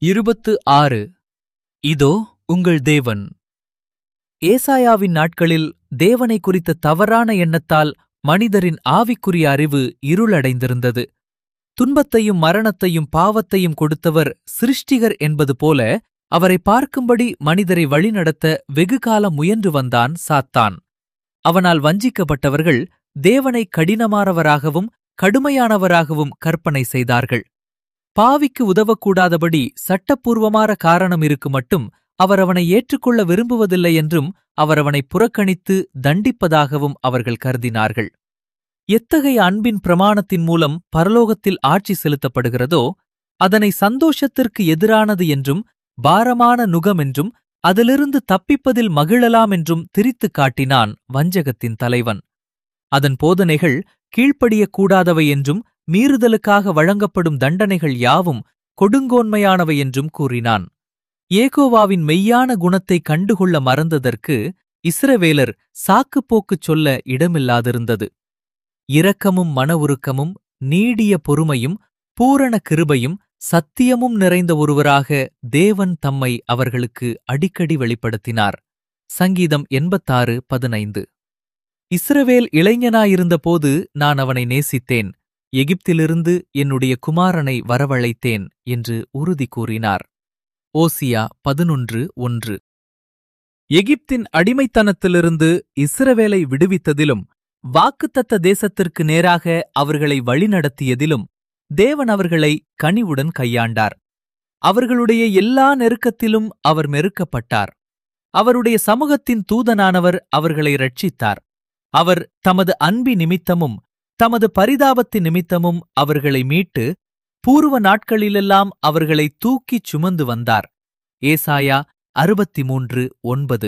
இருபத்து ஆறு இதோ உங்கள் தேவன் ஏசாயாவின் நாட்களில் தேவனை குறித்த தவறான எண்ணத்தால் மனிதரின் ஆவிக்குரிய அறிவு இருளடைந்திருந்தது துன்பத்தையும் மரணத்தையும் பாவத்தையும் கொடுத்தவர் சிருஷ்டிகர் என்பது போல அவரை பார்க்கும்படி மனிதரை வழிநடத்த வெகுகாலம் முயன்று வந்தான் சாத்தான் அவனால் வஞ்சிக்கப்பட்டவர்கள் தேவனை கடினமானவராகவும் கடுமையானவராகவும் கற்பனை செய்தார்கள் பாவிக்கு உதவக்கூடாதபடி சட்டப்பூர்வமான காரணம் இருக்கு மட்டும் அவர் அவனை ஏற்றுக்கொள்ள விரும்புவதில்லை என்றும் அவர் அவனை புறக்கணித்து தண்டிப்பதாகவும் அவர்கள் கருதினார்கள் எத்தகைய அன்பின் பிரமாணத்தின் மூலம் பரலோகத்தில் ஆட்சி செலுத்தப்படுகிறதோ அதனை சந்தோஷத்திற்கு எதிரானது என்றும் பாரமான நுகம் என்றும் அதிலிருந்து தப்பிப்பதில் மகிழலாம் என்றும் திரித்துக் காட்டினான் வஞ்சகத்தின் தலைவன் அதன் போதனைகள் கீழ்ப்படியக்கூடாதவை என்றும் மீறுதலுக்காக வழங்கப்படும் தண்டனைகள் யாவும் கொடுங்கோன்மையானவை என்றும் கூறினான் ஏகோவாவின் மெய்யான குணத்தை கண்டுகொள்ள மறந்ததற்கு இஸ்ரவேலர் சாக்குப்போக்குச் சொல்ல இடமில்லாதிருந்தது இரக்கமும் மன உருக்கமும் நீடிய பொறுமையும் பூரண கிருபையும் சத்தியமும் நிறைந்த ஒருவராக தேவன் தம்மை அவர்களுக்கு அடிக்கடி வெளிப்படுத்தினார் சங்கீதம் எண்பத்தாறு பதினைந்து இஸ்ரவேல் இளைஞனாயிருந்தபோது நான் அவனை நேசித்தேன் எகிப்திலிருந்து என்னுடைய குமாரனை வரவழைத்தேன் என்று உறுதி கூறினார் ஓசியா பதினொன்று ஒன்று எகிப்தின் அடிமைத்தனத்திலிருந்து இஸ்ரவேலை விடுவித்ததிலும் வாக்குத்தத்த தேசத்திற்கு நேராக அவர்களை வழிநடத்தியதிலும் தேவன் அவர்களை கனிவுடன் கையாண்டார் அவர்களுடைய எல்லா நெருக்கத்திலும் அவர் மெருக்கப்பட்டார் அவருடைய சமூகத்தின் தூதனானவர் அவர்களை ரட்சித்தார் அவர் தமது அன்பி நிமித்தமும் தமது பரிதாபத்தின் நிமித்தமும் அவர்களை மீட்டு பூர்வ நாட்களிலெல்லாம் அவர்களை தூக்கிச் சுமந்து வந்தார் ஏசாயா அறுபத்தி மூன்று ஒன்பது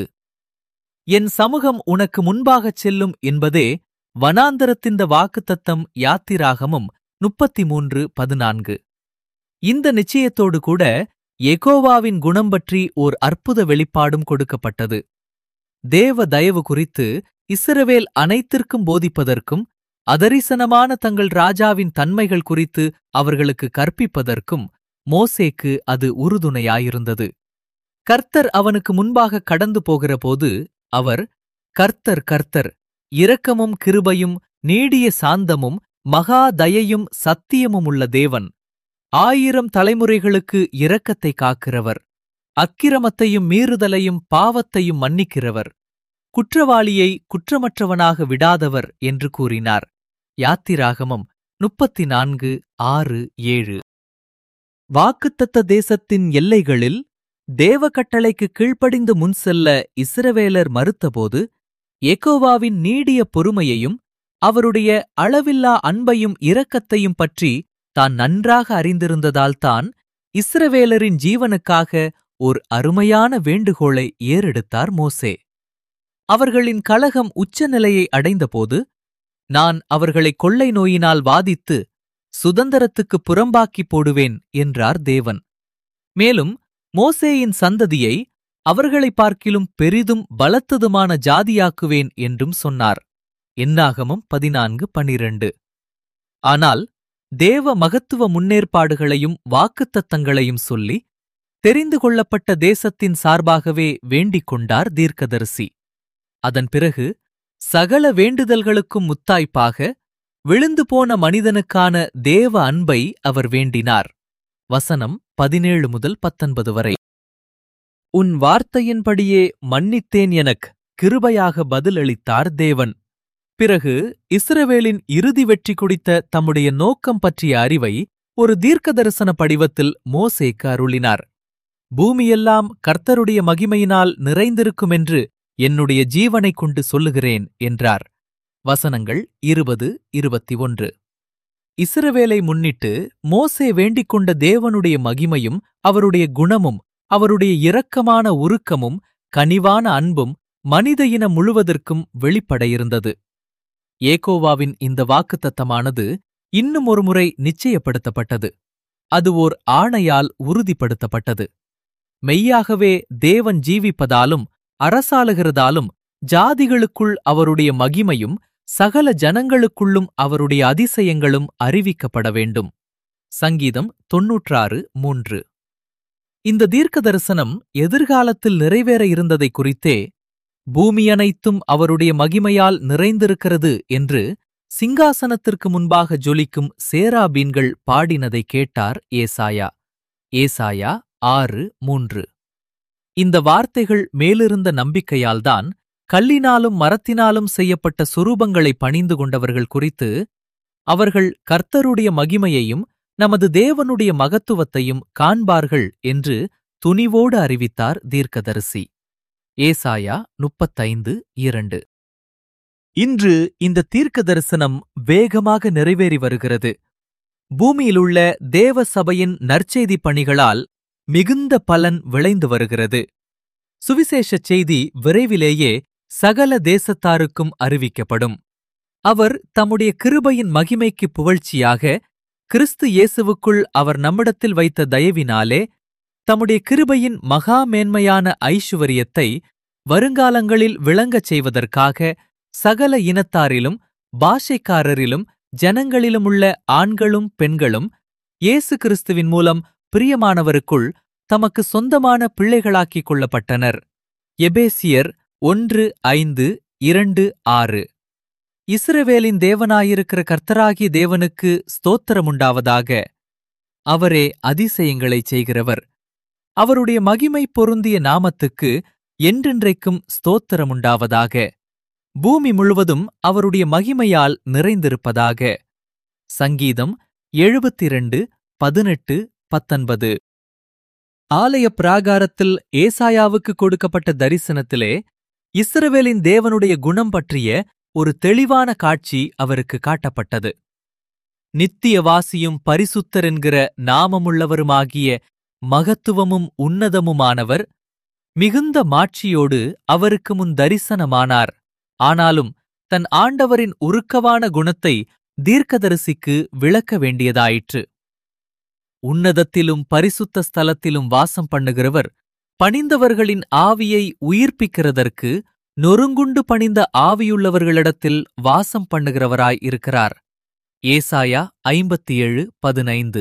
என் சமூகம் உனக்கு முன்பாகச் செல்லும் என்பதே வனாந்தரத்திந்த வாக்குத்தத்தம் யாத்திராகமும் முப்பத்தி மூன்று பதினான்கு இந்த நிச்சயத்தோடு கூட எகோவாவின் குணம் பற்றி ஓர் அற்புத வெளிப்பாடும் கொடுக்கப்பட்டது தேவ தயவு குறித்து இஸ்ரவேல் அனைத்திற்கும் போதிப்பதற்கும் அதரிசனமான தங்கள் ராஜாவின் தன்மைகள் குறித்து அவர்களுக்கு கற்பிப்பதற்கும் மோசேக்கு அது உறுதுணையாயிருந்தது கர்த்தர் அவனுக்கு முன்பாக கடந்து போகிறபோது அவர் கர்த்தர் கர்த்தர் இரக்கமும் கிருபையும் நீடிய சாந்தமும் மகா தயையும் சத்தியமும் உள்ள தேவன் ஆயிரம் தலைமுறைகளுக்கு இரக்கத்தை காக்கிறவர் அக்கிரமத்தையும் மீறுதலையும் பாவத்தையும் மன்னிக்கிறவர் குற்றவாளியை குற்றமற்றவனாக விடாதவர் என்று கூறினார் யாத்திராகமம் முப்பத்தி நான்கு ஆறு ஏழு வாக்குத்தத்த தேசத்தின் எல்லைகளில் தேவ கட்டளைக்கு கீழ்ப்படிந்து முன் செல்ல இஸ்ரவேலர் மறுத்தபோது எகோவாவின் நீடிய பொறுமையையும் அவருடைய அளவில்லா அன்பையும் இரக்கத்தையும் பற்றி தான் நன்றாக அறிந்திருந்ததால்தான் இஸ்ரவேலரின் ஜீவனுக்காக ஓர் அருமையான வேண்டுகோளை ஏறெடுத்தார் மோசே அவர்களின் கலகம் உச்சநிலையை அடைந்தபோது நான் அவர்களை கொள்ளை நோயினால் வாதித்து சுதந்திரத்துக்கு புறம்பாக்கி போடுவேன் என்றார் தேவன் மேலும் மோசேயின் சந்ததியை அவர்களை பார்க்கிலும் பெரிதும் பலத்ததுமான ஜாதியாக்குவேன் என்றும் சொன்னார் என்னாகமம் பதினான்கு பனிரண்டு ஆனால் தேவ மகத்துவ முன்னேற்பாடுகளையும் வாக்குத்தத்தங்களையும் சொல்லி தெரிந்து கொள்ளப்பட்ட தேசத்தின் சார்பாகவே வேண்டிக் கொண்டார் தீர்க்கதரிசி அதன் பிறகு சகல வேண்டுதல்களுக்கும் முத்தாய்ப்பாக விழுந்து போன மனிதனுக்கான தேவ அன்பை அவர் வேண்டினார் வசனம் பதினேழு முதல் பத்தொன்பது வரை உன் வார்த்தையின்படியே மன்னித்தேன் எனக் கிருபையாக பதிலளித்தார் தேவன் பிறகு இஸ்ரவேலின் இறுதி வெற்றி குடித்த தம்முடைய நோக்கம் பற்றிய அறிவை ஒரு தீர்க்கதரிசன படிவத்தில் மோசேக்கு அருளினார் பூமியெல்லாம் கர்த்தருடைய மகிமையினால் நிறைந்திருக்குமென்று என்னுடைய ஜீவனைக் கொண்டு சொல்லுகிறேன் என்றார் வசனங்கள் இருபது இருபத்தி ஒன்று இஸ்ரவேலை முன்னிட்டு மோசே வேண்டிக் கொண்ட தேவனுடைய மகிமையும் அவருடைய குணமும் அவருடைய இரக்கமான உருக்கமும் கனிவான அன்பும் மனித இனம் முழுவதற்கும் வெளிப்பட இருந்தது ஏகோவாவின் இந்த வாக்குத்தத்தமானது இன்னும் ஒருமுறை நிச்சயப்படுத்தப்பட்டது அது ஓர் ஆணையால் உறுதிப்படுத்தப்பட்டது மெய்யாகவே தேவன் ஜீவிப்பதாலும் அரசாளுகிறதாலும் ஜாதிகளுக்குள் அவருடைய மகிமையும் சகல ஜனங்களுக்குள்ளும் அவருடைய அதிசயங்களும் அறிவிக்கப்பட வேண்டும் சங்கீதம் தொன்னூற்றாறு மூன்று இந்த தீர்க்க தரிசனம் எதிர்காலத்தில் நிறைவேற இருந்ததை குறித்தே பூமி அனைத்தும் அவருடைய மகிமையால் நிறைந்திருக்கிறது என்று சிங்காசனத்திற்கு முன்பாக ஜொலிக்கும் சேராபீன்கள் பாடினதை கேட்டார் ஏசாயா ஏசாயா ஆறு மூன்று இந்த வார்த்தைகள் மேலிருந்த நம்பிக்கையால்தான் கல்லினாலும் மரத்தினாலும் செய்யப்பட்ட சுரூபங்களை பணிந்து கொண்டவர்கள் குறித்து அவர்கள் கர்த்தருடைய மகிமையையும் நமது தேவனுடைய மகத்துவத்தையும் காண்பார்கள் என்று துணிவோடு அறிவித்தார் தீர்க்கதரிசி ஏசாயா முப்பத்தைந்து இரண்டு இன்று இந்த தீர்க்க தரிசனம் வேகமாக நிறைவேறி வருகிறது பூமியிலுள்ள தேவ சபையின் நற்செய்தி பணிகளால் மிகுந்த பலன் விளைந்து வருகிறது சுவிசேஷச் செய்தி விரைவிலேயே சகல தேசத்தாருக்கும் அறிவிக்கப்படும் அவர் தம்முடைய கிருபையின் மகிமைக்கு புகழ்ச்சியாக கிறிஸ்து இயேசுவுக்குள் அவர் நம்மிடத்தில் வைத்த தயவினாலே தம்முடைய கிருபையின் மகா மேன்மையான ஐசுவரியத்தை வருங்காலங்களில் விளங்கச் செய்வதற்காக சகல இனத்தாரிலும் பாஷைக்காரரிலும் ஜனங்களிலுமுள்ள ஆண்களும் பெண்களும் இயேசு கிறிஸ்துவின் மூலம் பிரியமானவருக்குள் தமக்கு சொந்தமான பிள்ளைகளாக்கிக் கொள்ளப்பட்டனர் எபேசியர் ஒன்று ஐந்து இரண்டு ஆறு இஸ்ரவேலின் தேவனாயிருக்கிற கர்த்தராகிய தேவனுக்கு ஸ்தோத்திரமுண்டாவதாக அவரே அதிசயங்களைச் செய்கிறவர் அவருடைய மகிமை பொருந்திய நாமத்துக்கு என்றென்றைக்கும் ஸ்தோத்திரமுண்டாவதாக பூமி முழுவதும் அவருடைய மகிமையால் நிறைந்திருப்பதாக சங்கீதம் எழுபத்திரண்டு பதினெட்டு பத்தொன்பது ஆலய பிராகாரத்தில் ஏசாயாவுக்கு கொடுக்கப்பட்ட தரிசனத்திலே இஸ்ரவேலின் தேவனுடைய குணம் பற்றிய ஒரு தெளிவான காட்சி அவருக்கு காட்டப்பட்டது நித்தியவாசியும் பரிசுத்தர் என்கிற நாமமுள்ளவருமாகிய மகத்துவமும் உன்னதமுமானவர் மிகுந்த மாட்சியோடு அவருக்கு முன் தரிசனமானார் ஆனாலும் தன் ஆண்டவரின் உருக்கவான குணத்தை தீர்க்கதரிசிக்கு விளக்க வேண்டியதாயிற்று உன்னதத்திலும் பரிசுத்த ஸ்தலத்திலும் வாசம் பண்ணுகிறவர் பணிந்தவர்களின் ஆவியை உயிர்ப்பிக்கிறதற்கு நொறுங்குண்டு பணிந்த ஆவியுள்ளவர்களிடத்தில் வாசம் பண்ணுகிறவராய் இருக்கிறார் ஏசாயா ஐம்பத்தி ஏழு பதினைந்து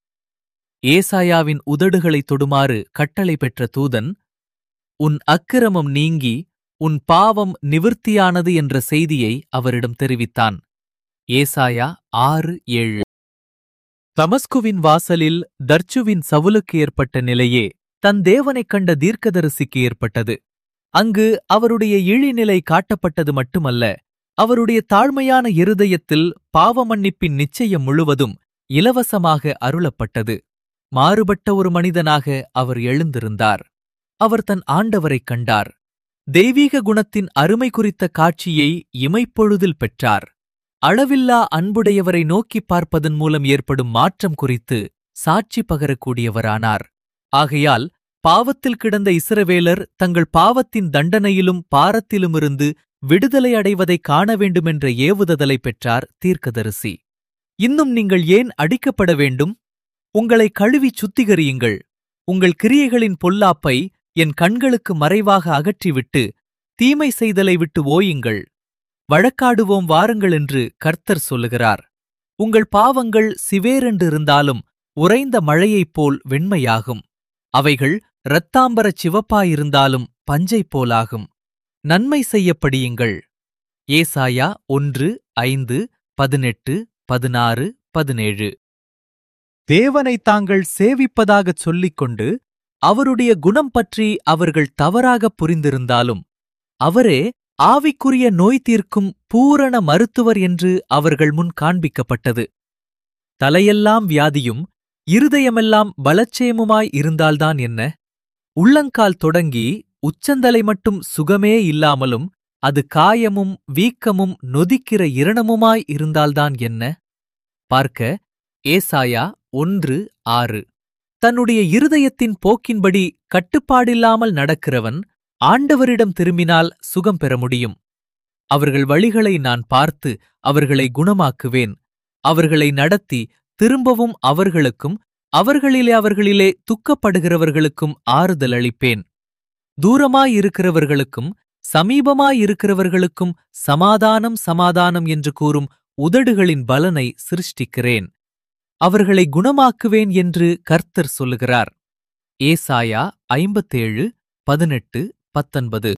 ஏசாயாவின் உதடுகளைத் தொடுமாறு கட்டளை பெற்ற தூதன் உன் அக்கிரமம் நீங்கி உன் பாவம் நிவிர்த்தியானது என்ற செய்தியை அவரிடம் தெரிவித்தான் ஏசாயா ஆறு ஏழு தமஸ்குவின் வாசலில் தர்ச்சுவின் சவுலுக்கு ஏற்பட்ட நிலையே தன் தேவனைக் கண்ட தீர்க்கதரிசிக்கு ஏற்பட்டது அங்கு அவருடைய இழிநிலை காட்டப்பட்டது மட்டுமல்ல அவருடைய தாழ்மையான இருதயத்தில் பாவமன்னிப்பின் நிச்சயம் முழுவதும் இலவசமாக அருளப்பட்டது மாறுபட்ட ஒரு மனிதனாக அவர் எழுந்திருந்தார் அவர் தன் ஆண்டவரைக் கண்டார் தெய்வீக குணத்தின் அருமை குறித்த காட்சியை இமைப்பொழுதில் பெற்றார் அளவில்லா அன்புடையவரை நோக்கிப் பார்ப்பதன் மூலம் ஏற்படும் மாற்றம் குறித்து சாட்சி பகரக்கூடியவரானார் ஆகையால் பாவத்தில் கிடந்த இஸ்ரவேலர் தங்கள் பாவத்தின் தண்டனையிலும் பாரத்திலுமிருந்து விடுதலை அடைவதை காண வேண்டுமென்ற ஏவுதலை பெற்றார் தீர்க்கதரிசி இன்னும் நீங்கள் ஏன் அடிக்கப்பட வேண்டும் உங்களை கழுவி சுத்திகரியுங்கள் உங்கள் கிரியைகளின் பொல்லாப்பை என் கண்களுக்கு மறைவாக அகற்றிவிட்டு தீமை செய்தலை விட்டு ஓயுங்கள் வழக்காடுவோம் வாருங்கள் என்று கர்த்தர் சொல்லுகிறார் உங்கள் பாவங்கள் சிவேரென்று இருந்தாலும் உறைந்த மழையைப் போல் வெண்மையாகும் அவைகள் இரத்தாம்பரச் சிவப்பாயிருந்தாலும் பஞ்சைப் போலாகும் நன்மை செய்யப்படியுங்கள் ஏசாயா ஒன்று ஐந்து பதினெட்டு பதினாறு பதினேழு தேவனை தாங்கள் சேவிப்பதாகச் சொல்லிக்கொண்டு அவருடைய குணம் பற்றி அவர்கள் தவறாகப் புரிந்திருந்தாலும் அவரே ஆவிக்குரிய நோய் தீர்க்கும் பூரண மருத்துவர் என்று அவர்கள் முன் காண்பிக்கப்பட்டது தலையெல்லாம் வியாதியும் இருதயமெல்லாம் பலச்சேமுமாய் இருந்தால்தான் என்ன உள்ளங்கால் தொடங்கி உச்சந்தலை மட்டும் சுகமே இல்லாமலும் அது காயமும் வீக்கமும் நொதிக்கிற இரணமுமாய் இருந்தால்தான் என்ன பார்க்க ஏசாயா ஒன்று ஆறு தன்னுடைய இருதயத்தின் போக்கின்படி கட்டுப்பாடில்லாமல் நடக்கிறவன் ஆண்டவரிடம் திரும்பினால் சுகம் பெற முடியும் அவர்கள் வழிகளை நான் பார்த்து அவர்களை குணமாக்குவேன் அவர்களை நடத்தி திரும்பவும் அவர்களுக்கும் அவர்களிலே அவர்களிலே துக்கப்படுகிறவர்களுக்கும் ஆறுதல் அளிப்பேன் தூரமாயிருக்கிறவர்களுக்கும் சமீபமாயிருக்கிறவர்களுக்கும் சமாதானம் சமாதானம் என்று கூறும் உதடுகளின் பலனை சிருஷ்டிக்கிறேன் அவர்களை குணமாக்குவேன் என்று கர்த்தர் சொல்லுகிறார் ஏசாயா ஐம்பத்தேழு பதினெட்டு பத்தொன்பது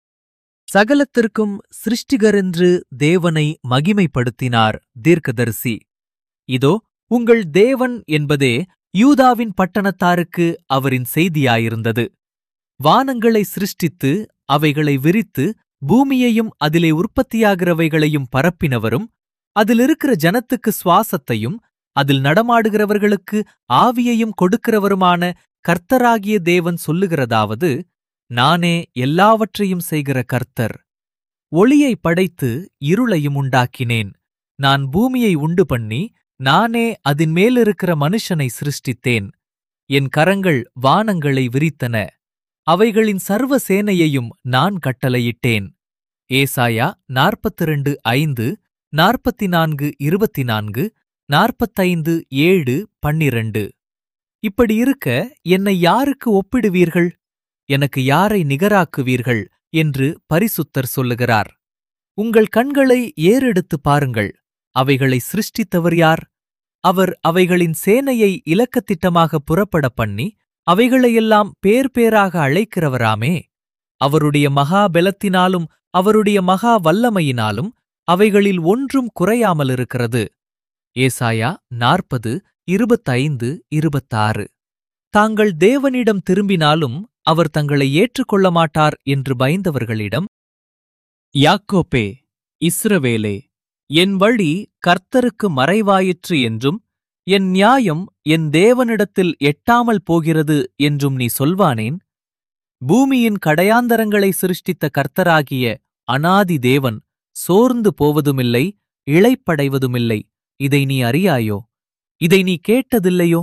சகலத்திற்கும் சிருஷ்டிகரென்று தேவனை மகிமைப்படுத்தினார் தீர்க்கதரிசி இதோ உங்கள் தேவன் என்பதே யூதாவின் பட்டணத்தாருக்கு அவரின் செய்தியாயிருந்தது வானங்களை சிருஷ்டித்து அவைகளை விரித்து பூமியையும் அதிலே உற்பத்தியாகிறவைகளையும் பரப்பினவரும் அதிலிருக்கிற ஜனத்துக்கு சுவாசத்தையும் அதில் நடமாடுகிறவர்களுக்கு ஆவியையும் கொடுக்கிறவருமான கர்த்தராகிய தேவன் சொல்லுகிறதாவது நானே எல்லாவற்றையும் செய்கிற கர்த்தர் ஒளியை படைத்து இருளையும் உண்டாக்கினேன் நான் பூமியை உண்டு பண்ணி நானே அதின் மேலிருக்கிற மனுஷனை சிருஷ்டித்தேன் என் கரங்கள் வானங்களை விரித்தன அவைகளின் சர்வ சேனையையும் நான் கட்டளையிட்டேன் ஏசாயா நாற்பத்திரண்டு ஐந்து நாற்பத்தி நான்கு இருபத்தி நான்கு நாற்பத்தைந்து ஏழு பன்னிரண்டு இப்படி இருக்க என்னை யாருக்கு ஒப்பிடுவீர்கள் எனக்கு யாரை நிகராக்குவீர்கள் என்று பரிசுத்தர் சொல்லுகிறார் உங்கள் கண்களை ஏறெடுத்து பாருங்கள் அவைகளை சிருஷ்டித்தவர் யார் அவர் அவைகளின் சேனையை இலக்கத்திட்டமாக புறப்பட பண்ணி அவைகளையெல்லாம் பேர் பேராக அழைக்கிறவராமே அவருடைய மகா பலத்தினாலும் அவருடைய மகா வல்லமையினாலும் அவைகளில் ஒன்றும் குறையாமலிருக்கிறது ஏசாயா நாற்பது இருபத்தைந்து இருபத்தாறு தாங்கள் தேவனிடம் திரும்பினாலும் அவர் தங்களை ஏற்றுக்கொள்ள மாட்டார் என்று பயந்தவர்களிடம் யாக்கோப்பே இஸ்ரவேலே என் வழி கர்த்தருக்கு மறைவாயிற்று என்றும் என் நியாயம் என் தேவனிடத்தில் எட்டாமல் போகிறது என்றும் நீ சொல்வானேன் பூமியின் கடையாந்தரங்களை சிருஷ்டித்த கர்த்தராகிய அனாதி தேவன் சோர்ந்து போவதுமில்லை இளைப்படைவதுமில்லை இதை நீ அறியாயோ இதை நீ கேட்டதில்லையோ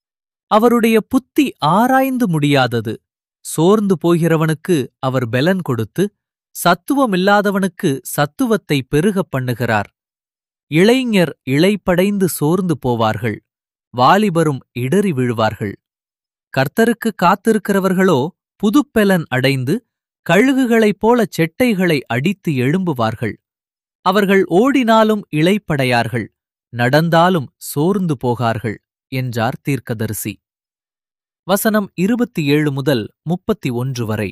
அவருடைய புத்தி ஆராய்ந்து முடியாதது சோர்ந்து போகிறவனுக்கு அவர் பெலன் கொடுத்து சத்துவமில்லாதவனுக்கு சத்துவத்தை பெருகப் பண்ணுகிறார் இளைஞர் இளைப்படைந்து சோர்ந்து போவார்கள் வாலிபரும் இடறி விழுவார்கள் கர்த்தருக்கு காத்திருக்கிறவர்களோ புதுப்பெலன் அடைந்து கழுகுகளைப் போல செட்டைகளை அடித்து எழும்புவார்கள் அவர்கள் ஓடினாலும் இளைப்படையார்கள் நடந்தாலும் சோர்ந்து போகார்கள் என்றார் தீர்க்கதரிசி வசனம் இருபத்தி ஏழு முதல் முப்பத்தி ஒன்று வரை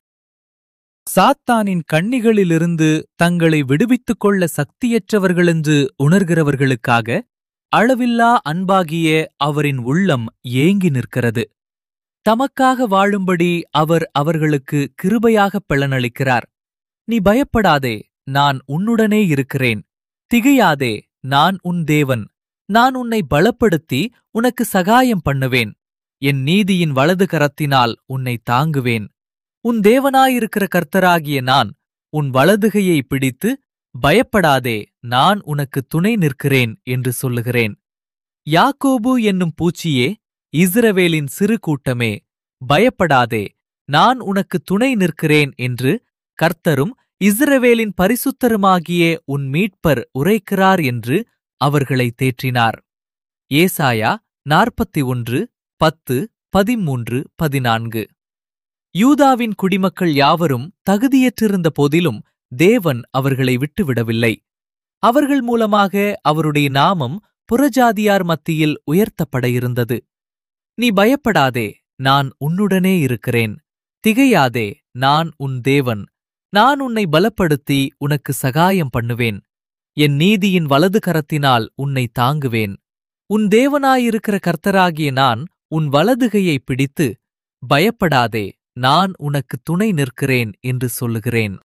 சாத்தானின் கண்ணிகளிலிருந்து தங்களை விடுவித்துக் கொள்ள சக்தியற்றவர்களென்று உணர்கிறவர்களுக்காக அளவில்லா அன்பாகிய அவரின் உள்ளம் ஏங்கி நிற்கிறது தமக்காக வாழும்படி அவர் அவர்களுக்கு கிருபையாகப் பலனளிக்கிறார் நீ பயப்படாதே நான் உன்னுடனே இருக்கிறேன் திகையாதே நான் உன் தேவன் நான் உன்னை பலப்படுத்தி உனக்கு சகாயம் பண்ணுவேன் என் நீதியின் வலது கரத்தினால் உன்னை தாங்குவேன் உன் தேவனாயிருக்கிற கர்த்தராகிய நான் உன் வலதுகையை பிடித்து பயப்படாதே நான் உனக்கு துணை நிற்கிறேன் என்று சொல்லுகிறேன் யாக்கோபு என்னும் பூச்சியே இஸ்ரவேலின் சிறு கூட்டமே பயப்படாதே நான் உனக்கு துணை நிற்கிறேன் என்று கர்த்தரும் இஸ்ரவேலின் பரிசுத்தருமாகிய உன் மீட்பர் உரைக்கிறார் என்று அவர்களை தேற்றினார் ஏசாயா நாற்பத்தி ஒன்று பத்து பதிமூன்று பதினான்கு யூதாவின் குடிமக்கள் யாவரும் தகுதியற்றிருந்த போதிலும் தேவன் அவர்களை விட்டுவிடவில்லை அவர்கள் மூலமாக அவருடைய நாமம் புறஜாதியார் மத்தியில் உயர்த்தப்பட இருந்தது நீ பயப்படாதே நான் உன்னுடனே இருக்கிறேன் திகையாதே நான் உன் தேவன் நான் உன்னை பலப்படுத்தி உனக்கு சகாயம் பண்ணுவேன் என் நீதியின் வலது கரத்தினால் உன்னை தாங்குவேன் உன் தேவனாயிருக்கிற கர்த்தராகிய நான் உன் வலதுகையை பிடித்து பயப்படாதே நான் உனக்கு துணை நிற்கிறேன் என்று சொல்லுகிறேன்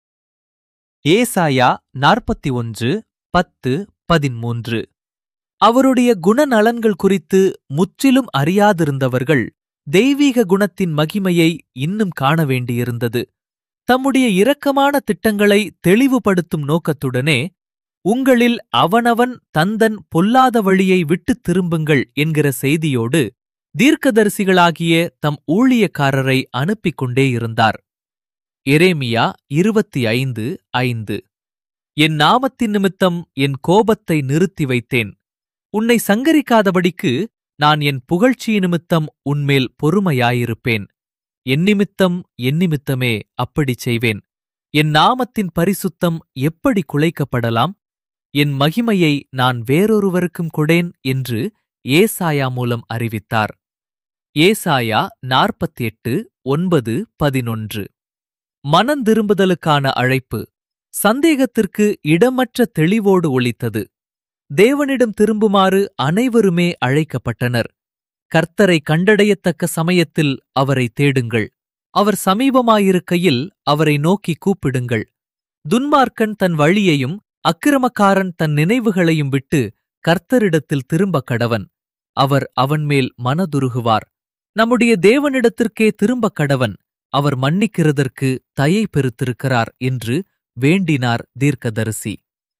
ஏசாயா நாற்பத்தி ஒன்று பத்து பதிமூன்று அவருடைய குணநலன்கள் குறித்து முற்றிலும் அறியாதிருந்தவர்கள் தெய்வீக குணத்தின் மகிமையை இன்னும் காண வேண்டியிருந்தது தம்முடைய இரக்கமான திட்டங்களை தெளிவுபடுத்தும் நோக்கத்துடனே உங்களில் அவனவன் தந்தன் பொல்லாத வழியை விட்டுத் திரும்புங்கள் என்கிற செய்தியோடு தீர்க்கதரிசிகளாகிய தம் ஊழியக்காரரை அனுப்பிக் கொண்டே இருந்தார் எரேமியா இருபத்தி ஐந்து ஐந்து என் நாமத்தின் நிமித்தம் என் கோபத்தை நிறுத்தி வைத்தேன் உன்னை சங்கரிக்காதபடிக்கு நான் என் புகழ்ச்சி நிமித்தம் உன்மேல் பொறுமையாயிருப்பேன் என் நிமித்தம் என் நிமித்தமே அப்படிச் செய்வேன் என் நாமத்தின் பரிசுத்தம் எப்படி குலைக்கப்படலாம் என் மகிமையை நான் வேறொருவருக்கும் கொடேன் என்று ஏசாயா மூலம் அறிவித்தார் ஏசாயா நாற்பத்தி எட்டு ஒன்பது பதினொன்று மனந்திரும்புதலுக்கான அழைப்பு சந்தேகத்திற்கு இடமற்ற தெளிவோடு ஒலித்தது தேவனிடம் திரும்புமாறு அனைவருமே அழைக்கப்பட்டனர் கர்த்தரை கண்டடையத்தக்க சமயத்தில் அவரை தேடுங்கள் அவர் சமீபமாயிருக்கையில் அவரை நோக்கி கூப்பிடுங்கள் துன்மார்க்கன் தன் வழியையும் அக்கிரமக்காரன் தன் நினைவுகளையும் விட்டு கர்த்தரிடத்தில் திரும்ப கடவன் அவர் அவன்மேல் மனதுருகுவார் நம்முடைய தேவனிடத்திற்கே திரும்ப கடவன் அவர் மன்னிக்கிறதற்கு தயை பெருத்திருக்கிறார் என்று வேண்டினார் தீர்க்கதரிசி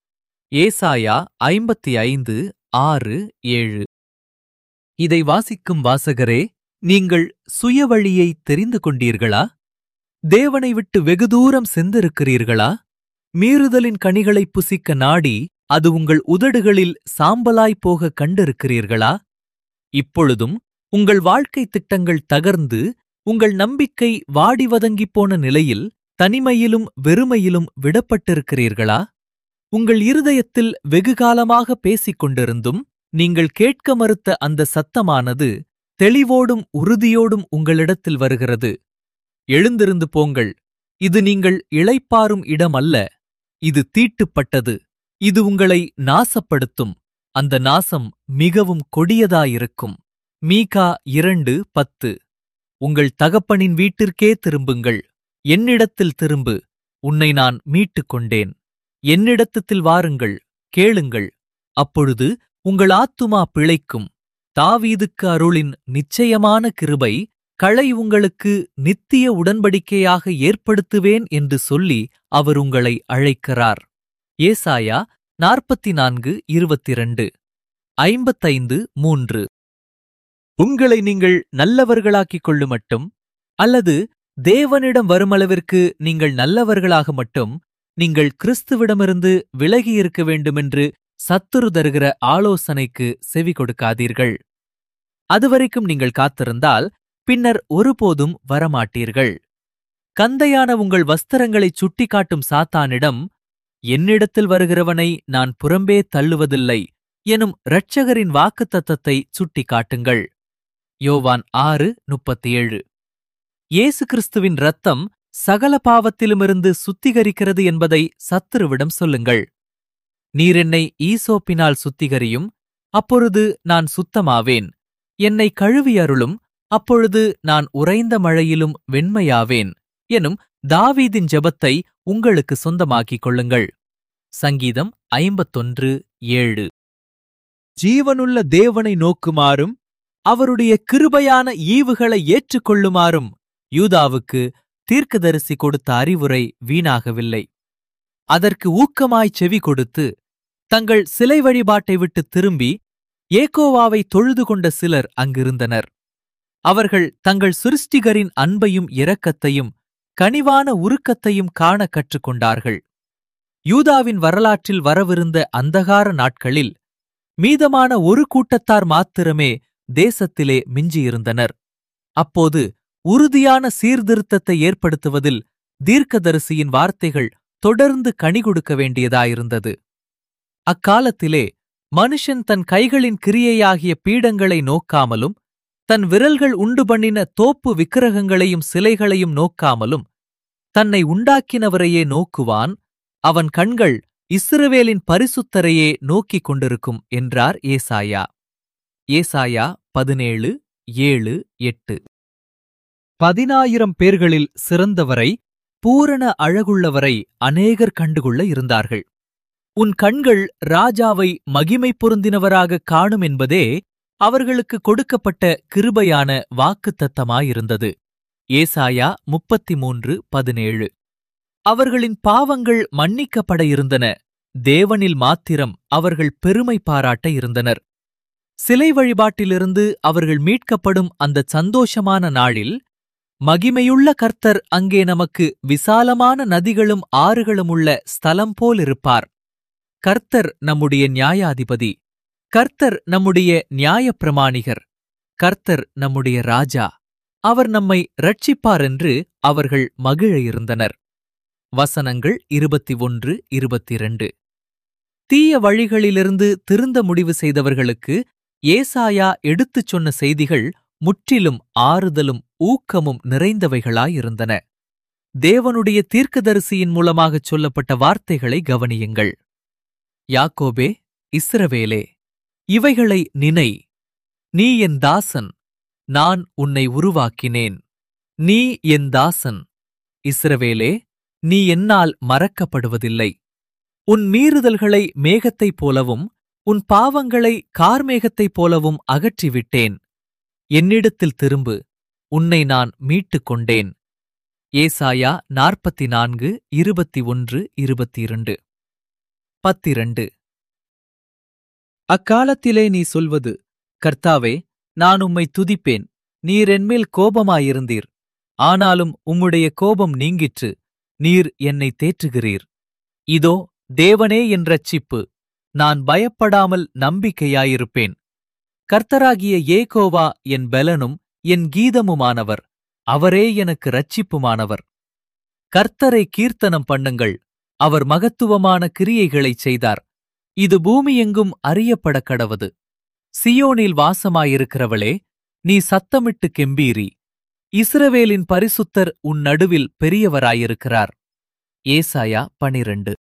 ஏசாயா ஐம்பத்தி ஐந்து ஆறு ஏழு இதை வாசிக்கும் வாசகரே நீங்கள் சுயவழியை தெரிந்து கொண்டீர்களா தேவனை விட்டு வெகு தூரம் சென்றிருக்கிறீர்களா மீறுதலின் கனிகளை புசிக்க நாடி அது உங்கள் உதடுகளில் சாம்பலாய்ப் போக கண்டிருக்கிறீர்களா இப்பொழுதும் உங்கள் வாழ்க்கை திட்டங்கள் தகர்ந்து உங்கள் நம்பிக்கை வாடி வதங்கிப் போன நிலையில் தனிமையிலும் வெறுமையிலும் விடப்பட்டிருக்கிறீர்களா உங்கள் இருதயத்தில் வெகுகாலமாக பேசிக் கொண்டிருந்தும் நீங்கள் கேட்க மறுத்த அந்த சத்தமானது தெளிவோடும் உறுதியோடும் உங்களிடத்தில் வருகிறது எழுந்திருந்து போங்கள் இது நீங்கள் இளைப்பாறும் இடமல்ல இது தீட்டுப்பட்டது இது உங்களை நாசப்படுத்தும் அந்த நாசம் மிகவும் கொடியதாயிருக்கும் மீகா இரண்டு பத்து உங்கள் தகப்பனின் வீட்டிற்கே திரும்புங்கள் என்னிடத்தில் திரும்பு உன்னை நான் மீட்டுக் கொண்டேன் என்னிடத்தில் வாருங்கள் கேளுங்கள் அப்பொழுது உங்கள் ஆத்துமா பிழைக்கும் தாவீதுக்கு அருளின் நிச்சயமான கிருபை களை உங்களுக்கு நித்திய உடன்படிக்கையாக ஏற்படுத்துவேன் என்று சொல்லி அவர் உங்களை அழைக்கிறார் ஏசாயா நாற்பத்தி நான்கு இருபத்திரண்டு ஐம்பத்தைந்து மூன்று உங்களை நீங்கள் நல்லவர்களாக்கிக் கொள்ளுமட்டும் அல்லது தேவனிடம் வருமளவிற்கு நீங்கள் நல்லவர்களாக மட்டும் நீங்கள் கிறிஸ்துவிடமிருந்து விலகியிருக்க வேண்டுமென்று சத்துரு தருகிற ஆலோசனைக்கு செவி கொடுக்காதீர்கள் அதுவரைக்கும் நீங்கள் காத்திருந்தால் பின்னர் ஒருபோதும் வரமாட்டீர்கள் கந்தையான உங்கள் வஸ்திரங்களைச் சுட்டிக்காட்டும் சாத்தானிடம் என்னிடத்தில் வருகிறவனை நான் புறம்பே தள்ளுவதில்லை எனும் இரட்சகரின் வாக்குத்தத்தத்தை சுட்டிக்காட்டுங்கள் யோவான் ஆறு முப்பத்தி ஏழு இயேசு கிறிஸ்துவின் ரத்தம் சகல பாவத்திலுமிருந்து சுத்திகரிக்கிறது என்பதை சத்துருவிடம் சொல்லுங்கள் நீர் என்னை ஈசோப்பினால் சுத்திகரியும் அப்பொழுது நான் சுத்தமாவேன் என்னை கழுவி அருளும் அப்பொழுது நான் உறைந்த மழையிலும் வெண்மையாவேன் எனும் தாவீதின் ஜெபத்தை உங்களுக்கு சொந்தமாக்கிக் கொள்ளுங்கள் சங்கீதம் ஐம்பத்தொன்று ஏழு ஜீவனுள்ள தேவனை நோக்குமாறும் அவருடைய கிருபையான ஈவுகளை ஏற்றுக்கொள்ளுமாறும் யூதாவுக்கு தீர்க்கதரிசி கொடுத்த அறிவுரை வீணாகவில்லை அதற்கு ஊக்கமாய் செவி கொடுத்து தங்கள் சிலை வழிபாட்டை விட்டு திரும்பி ஏகோவாவை தொழுது கொண்ட சிலர் அங்கிருந்தனர் அவர்கள் தங்கள் சிருஷ்டிகரின் அன்பையும் இரக்கத்தையும் கனிவான உருக்கத்தையும் காண கற்றுக்கொண்டார்கள் யூதாவின் வரலாற்றில் வரவிருந்த அந்தகார நாட்களில் மீதமான ஒரு கூட்டத்தார் மாத்திரமே தேசத்திலே மிஞ்சியிருந்தனர் அப்போது உறுதியான சீர்திருத்தத்தை ஏற்படுத்துவதில் தீர்க்கதரிசியின் வார்த்தைகள் தொடர்ந்து கனி கொடுக்க வேண்டியதாயிருந்தது அக்காலத்திலே மனுஷன் தன் கைகளின் கிரியையாகிய பீடங்களை நோக்காமலும் தன் விரல்கள் உண்டு பண்ணின தோப்பு விக்கிரகங்களையும் சிலைகளையும் நோக்காமலும் தன்னை உண்டாக்கினவரையே நோக்குவான் அவன் கண்கள் இஸ்ரவேலின் பரிசுத்தரையே நோக்கிக் கொண்டிருக்கும் என்றார் ஏசாயா ஏசாயா பதினேழு ஏழு எட்டு பதினாயிரம் பேர்களில் சிறந்தவரை பூரண அழகுள்ளவரை அநேகர் கண்டுகொள்ள இருந்தார்கள் உன் கண்கள் ராஜாவை மகிமை பொருந்தினவராக காணும் என்பதே அவர்களுக்கு கொடுக்கப்பட்ட கிருபையான வாக்குத்தத்தமாயிருந்தது ஏசாயா முப்பத்தி மூன்று பதினேழு அவர்களின் பாவங்கள் மன்னிக்கப்பட இருந்தன தேவனில் மாத்திரம் அவர்கள் பெருமை பாராட்ட இருந்தனர் சிலை வழிபாட்டிலிருந்து அவர்கள் மீட்கப்படும் அந்த சந்தோஷமான நாளில் மகிமையுள்ள கர்த்தர் அங்கே நமக்கு விசாலமான நதிகளும் ஆறுகளும் உள்ள ஸ்தலம் போலிருப்பார் கர்த்தர் நம்முடைய நியாயாதிபதி கர்த்தர் நம்முடைய நியாயப்பிரமாணிகர் கர்த்தர் நம்முடைய ராஜா அவர் நம்மை ரட்சிப்பார் என்று அவர்கள் மகிழ இருந்தனர் வசனங்கள் இருபத்தி ஒன்று இருபத்திரண்டு தீய வழிகளிலிருந்து திருந்த முடிவு செய்தவர்களுக்கு ஏசாயா எடுத்துச் சொன்ன செய்திகள் முற்றிலும் ஆறுதலும் ஊக்கமும் நிறைந்தவைகளாயிருந்தன தேவனுடைய தீர்க்கதரிசியின் மூலமாகச் சொல்லப்பட்ட வார்த்தைகளை கவனியுங்கள் யாக்கோபே இஸ்ரவேலே இவைகளை நினை நீ என் தாசன் நான் உன்னை உருவாக்கினேன் நீ என் தாசன் இஸ்ரவேலே நீ என்னால் மறக்கப்படுவதில்லை உன் மீறுதல்களை மேகத்தைப் போலவும் உன் பாவங்களை கார்மேகத்தைப் போலவும் அகற்றிவிட்டேன் என்னிடத்தில் திரும்பு உன்னை நான் மீட்டுக் கொண்டேன் ஏசாயா நாற்பத்தி நான்கு இருபத்தி ஒன்று இருபத்தி இரண்டு பத்திரண்டு அக்காலத்திலே நீ சொல்வது கர்த்தாவே நான் உம்மை துதிப்பேன் நீர் என்மேல் கோபமாயிருந்தீர் ஆனாலும் உம்முடைய கோபம் நீங்கிற்று நீர் என்னை தேற்றுகிறீர் இதோ தேவனே என் ரட்சிப்பு நான் பயப்படாமல் நம்பிக்கையாயிருப்பேன் கர்த்தராகிய ஏகோவா என் பெலனும் என் கீதமுமானவர் அவரே எனக்கு ரட்சிப்புமானவர் கர்த்தரை கீர்த்தனம் பண்ணுங்கள் அவர் மகத்துவமான கிரியைகளைச் செய்தார் இது பூமியெங்கும் அறியப்பட கடவது சியோனில் வாசமாயிருக்கிறவளே நீ சத்தமிட்டு கெம்பீரி இஸ்ரவேலின் பரிசுத்தர் உன் நடுவில் பெரியவராயிருக்கிறார் ஏசாயா பனிரண்டு